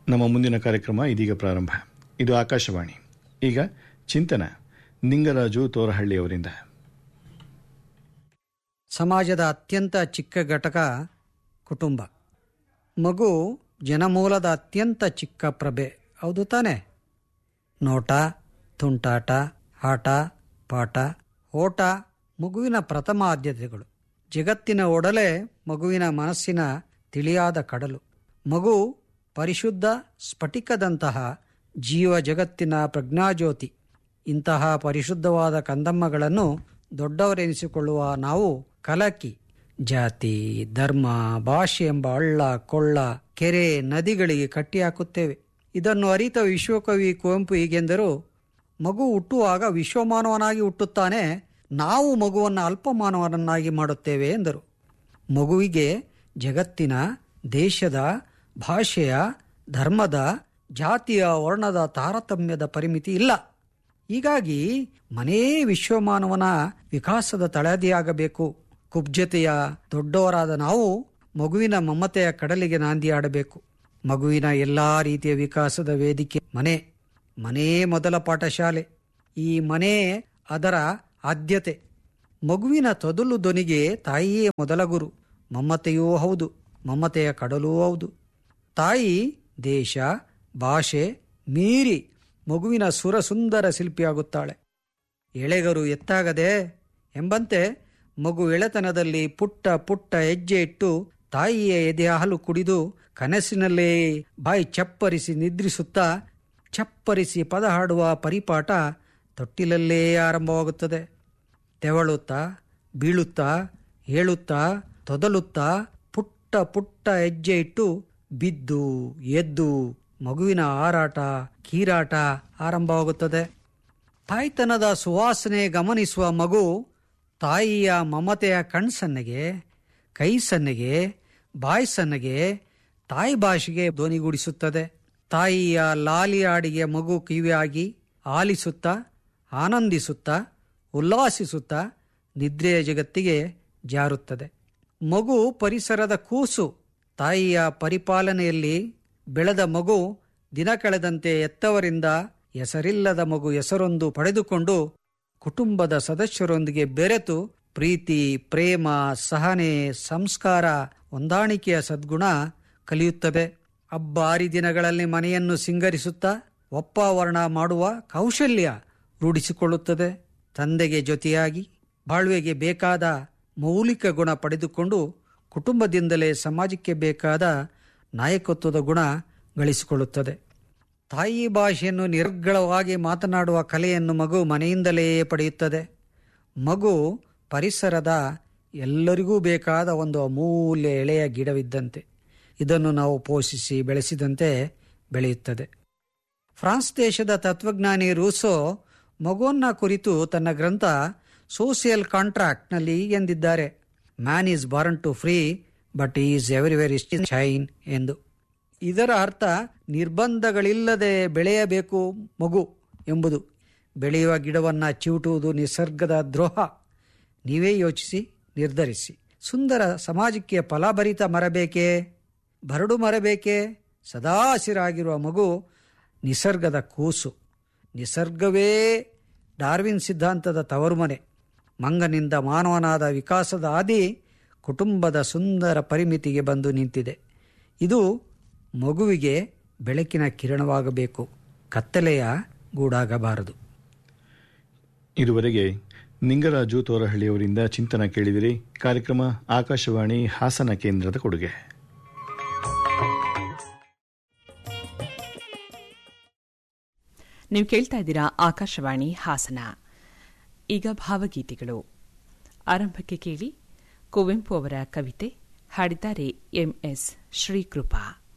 ನಮ್ಮ ಮುಂದಿನ ಕಾರ್ಯಕ್ರಮ ಇದೀಗ ಪ್ರಾರಂಭ ಇದು ಆಕಾಶವಾಣಿ ಈಗ ಚಿಂತನ ನಿಂಗರಾಜು ತೋರಹಳ್ಳಿಯವರಿಂದ ಸಮಾಜದ ಅತ್ಯಂತ ಚಿಕ್ಕ ಘಟಕ ಕುಟುಂಬ ಮಗು ಜನಮೂಲದ ಅತ್ಯಂತ ಚಿಕ್ಕ ಪ್ರಭೆ ಹೌದು ತಾನೆ ನೋಟ ತುಂಟಾಟ ಆಟ ಪಾಠ ಓಟ ಮಗುವಿನ ಪ್ರಥಮ ಆದ್ಯತೆಗಳು ಜಗತ್ತಿನ ಒಡಲೆ ಮಗುವಿನ ಮನಸ್ಸಿನ ತಿಳಿಯಾದ ಕಡಲು ಮಗು ಪರಿಶುದ್ಧ ಸ್ಫಟಿಕದಂತಹ ಜೀವ ಜಗತ್ತಿನ ಪ್ರಜ್ಞಾಜ್ಯೋತಿ ಇಂತಹ ಪರಿಶುದ್ಧವಾದ ಕಂದಮ್ಮಗಳನ್ನು ದೊಡ್ಡವರೆನಿಸಿಕೊಳ್ಳುವ ನಾವು ಕಲಕಿ ಜಾತಿ ಧರ್ಮ ಭಾಷೆ ಎಂಬ ಹಳ್ಳ ಕೊಳ್ಳ ಕೆರೆ ನದಿಗಳಿಗೆ ಕಟ್ಟಿಹಾಕುತ್ತೇವೆ ಇದನ್ನು ಅರಿತ ವಿಶ್ವಕವಿ ಕುವೆಂಪು ಹೀಗೆಂದರು ಮಗು ಹುಟ್ಟುವಾಗ ವಿಶ್ವಮಾನವನಾಗಿ ಹುಟ್ಟುತ್ತಾನೆ ನಾವು ಮಗುವನ್ನು ಅಲ್ಪಮಾನವನನ್ನಾಗಿ ಮಾಡುತ್ತೇವೆ ಎಂದರು ಮಗುವಿಗೆ ಜಗತ್ತಿನ ದೇಶದ ಭಾಷೆಯ ಧರ್ಮದ ಜಾತಿಯ ವರ್ಣದ ತಾರತಮ್ಯದ ಪರಿಮಿತಿ ಇಲ್ಲ ಹೀಗಾಗಿ ಮನೇ ವಿಶ್ವಮಾನವನ ವಿಕಾಸದ ತಳದಿಯಾಗಬೇಕು ಕುಬ್ಜತೆಯ ದೊಡ್ಡವರಾದ ನಾವು ಮಗುವಿನ ಮಮತೆಯ ಕಡಲಿಗೆ ನಾಂದಿಯಾಡಬೇಕು ಮಗುವಿನ ಎಲ್ಲಾ ರೀತಿಯ ವಿಕಾಸದ ವೇದಿಕೆ ಮನೆ ಮನೇ ಮೊದಲ ಪಾಠಶಾಲೆ ಈ ಮನೆ ಅದರ ಆದ್ಯತೆ ಮಗುವಿನ ತೊದಲು ಧ್ವನಿಗೆ ತಾಯಿಯೇ ಮೊದಲ ಗುರು ಮಮತೆಯೂ ಹೌದು ಮಮತೆಯ ಕಡಲೂ ಹೌದು ತಾಯಿ ದೇಶ ಭಾಷೆ ಮೀರಿ ಮಗುವಿನ ಸುರಸುಂದರ ಶಿಲ್ಪಿಯಾಗುತ್ತಾಳೆ ಎಳೆಗರು ಎತ್ತಾಗದೆ ಎಂಬಂತೆ ಮಗು ಎಳೆತನದಲ್ಲಿ ಪುಟ್ಟ ಪುಟ್ಟ ಹೆಜ್ಜೆ ಇಟ್ಟು ತಾಯಿಯ ಎದೆ ಹಾಲು ಕುಡಿದು ಕನಸಿನಲ್ಲೇ ಬಾಯಿ ಚಪ್ಪರಿಸಿ ನಿದ್ರಿಸುತ್ತಾ ಚಪ್ಪರಿಸಿ ಪದ ಹಾಡುವ ಪರಿಪಾಠ ತೊಟ್ಟಿಲಲ್ಲೇ ಆರಂಭವಾಗುತ್ತದೆ ತೆವಳುತ್ತಾ ಬೀಳುತ್ತಾ ಹೇಳುತ್ತಾ ತೊದಲುತ್ತಾ ಪುಟ್ಟ ಪುಟ್ಟ ಹೆಜ್ಜೆ ಇಟ್ಟು ಬಿದ್ದು ಎದ್ದು ಮಗುವಿನ ಹಾರಾಟ ಕೀರಾಟ ಆರಂಭವಾಗುತ್ತದೆ ತಾಯ್ತನದ ಸುವಾಸನೆ ಗಮನಿಸುವ ಮಗು ತಾಯಿಯ ಮಮತೆಯ ಕಣ್ಸನ್ನೆಗೆ ಕೈ ಸನ್ನೆಗೆ ಬಾಯಿ ಸನ್ನೆಗೆ ತಾಯಿ ಭಾಷೆಗೆ ಧ್ವನಿಗೂಡಿಸುತ್ತದೆ ತಾಯಿಯ ಲಾಲಿ ಹಾಡಿಗೆ ಮಗು ಕಿವಿಯಾಗಿ ಆಲಿಸುತ್ತಾ ಆನಂದಿಸುತ್ತಾ ಉಲ್ಲಾಸಿಸುತ್ತಾ ನಿದ್ರೆಯ ಜಗತ್ತಿಗೆ ಜಾರುತ್ತದೆ ಮಗು ಪರಿಸರದ ಕೂಸು ತಾಯಿಯ ಪರಿಪಾಲನೆಯಲ್ಲಿ ಬೆಳೆದ ಮಗು ದಿನ ಕಳೆದಂತೆ ಎತ್ತವರಿಂದ ಹೆಸರಿಲ್ಲದ ಮಗು ಹೆಸರೊಂದು ಪಡೆದುಕೊಂಡು ಕುಟುಂಬದ ಸದಸ್ಯರೊಂದಿಗೆ ಬೆರೆತು ಪ್ರೀತಿ ಪ್ರೇಮ ಸಹನೆ ಸಂಸ್ಕಾರ ಹೊಂದಾಣಿಕೆಯ ಸದ್ಗುಣ ಕಲಿಯುತ್ತದೆ ಹಬ್ಬ ಹರಿದಿನಗಳಲ್ಲಿ ಮನೆಯನ್ನು ಸಿಂಗರಿಸುತ್ತಾ ಒಪ್ಪಾವರಣ ಮಾಡುವ ಕೌಶಲ್ಯ ರೂಢಿಸಿಕೊಳ್ಳುತ್ತದೆ ತಂದೆಗೆ ಜೊತೆಯಾಗಿ ಬಾಳ್ವೆಗೆ ಬೇಕಾದ ಮೌಲಿಕ ಗುಣ ಪಡೆದುಕೊಂಡು ಕುಟುಂಬದಿಂದಲೇ ಸಮಾಜಕ್ಕೆ ಬೇಕಾದ ನಾಯಕತ್ವದ ಗುಣ ಗಳಿಸಿಕೊಳ್ಳುತ್ತದೆ ತಾಯಿ ಭಾಷೆಯನ್ನು ನಿರ್ಗಳವಾಗಿ ಮಾತನಾಡುವ ಕಲೆಯನ್ನು ಮಗು ಮನೆಯಿಂದಲೇ ಪಡೆಯುತ್ತದೆ ಮಗು ಪರಿಸರದ ಎಲ್ಲರಿಗೂ ಬೇಕಾದ ಒಂದು ಅಮೂಲ್ಯ ಎಳೆಯ ಗಿಡವಿದ್ದಂತೆ ಇದನ್ನು ನಾವು ಪೋಷಿಸಿ ಬೆಳೆಸಿದಂತೆ ಬೆಳೆಯುತ್ತದೆ ಫ್ರಾನ್ಸ್ ದೇಶದ ತತ್ವಜ್ಞಾನಿ ರೂಸೋ ಮಗುವನ್ನ ಕುರಿತು ತನ್ನ ಗ್ರಂಥ ಸೋಸಿಯಲ್ ಕಾಂಟ್ರಾಕ್ಟ್ನಲ್ಲಿ ಎಂದಿದ್ದಾರೆ man is born to free but is everywhere is shine ಎಂದು ಇದರ ಅರ್ಥ ನಿರ್ಬಂಧಗಳಿಲ್ಲದೆ ಬೆಳೆಯಬೇಕು ಮಗು ಎಂಬುದು ಬೆಳೆಯುವ ಗಿಡವನ್ನ ಚಿವುಟುವುದು ನಿಸರ್ಗದ ದ್ರೋಹ ನೀವೇ ಯೋಚಿಸಿ ನಿರ್ಧರಿಸಿ ಸುಂದರ ಸಮಾಜಕ್ಕೆ ಫಲಭರಿತ ಮರ ಬೇಕೇ ಬರಡು ಮರ ಬೇಕೇ ಸದಾ ಹಸಿರಾಗಿರುವ ಮಗು ನಿಸರ್ಗದ ಕೂಸು ನಿಸರ್ಗವೇ ಡಾರ್ವಿನ್ ಸಿದ್ಧಾಂತದ ತವರುಮನೆ ಮಂಗನಿಂದ ಮಾನವನಾದ ವಿಕಾಸದ ಆದಿ ಕುಟುಂಬದ ಸುಂದರ ಪರಿಮಿತಿಗೆ ಬಂದು ನಿಂತಿದೆ ಇದು ಮಗುವಿಗೆ ಬೆಳಕಿನ ಕಿರಣವಾಗಬೇಕು ಕತ್ತಲೆಯ ಗೂಡಾಗಬಾರದು ಇದುವರೆಗೆ ನಿಂಗರಾಜು ತೋರಹಳ್ಳಿಯವರಿಂದ ಚಿಂತನ ಕೇಳಿದಿರಿ ಕಾರ್ಯಕ್ರಮ ಆಕಾಶವಾಣಿ ಹಾಸನ ಕೇಂದ್ರದ ಕೊಡುಗೆ ನೀವು ಕೇಳ್ತಾ ಇದ್ದೀರಾ ಆಕಾಶವಾಣಿ ಹಾಸನ ಈಗ ಭಾವಗೀತೆಗಳು ಆರಂಭಕ್ಕೆ ಕೇಳಿ ಕುವೆಂಪು ಅವರ ಕವಿತೆ ಹಾಡಿದ್ದಾರೆ ಎಂಎಸ್ ಶ್ರೀಕೃಪಾ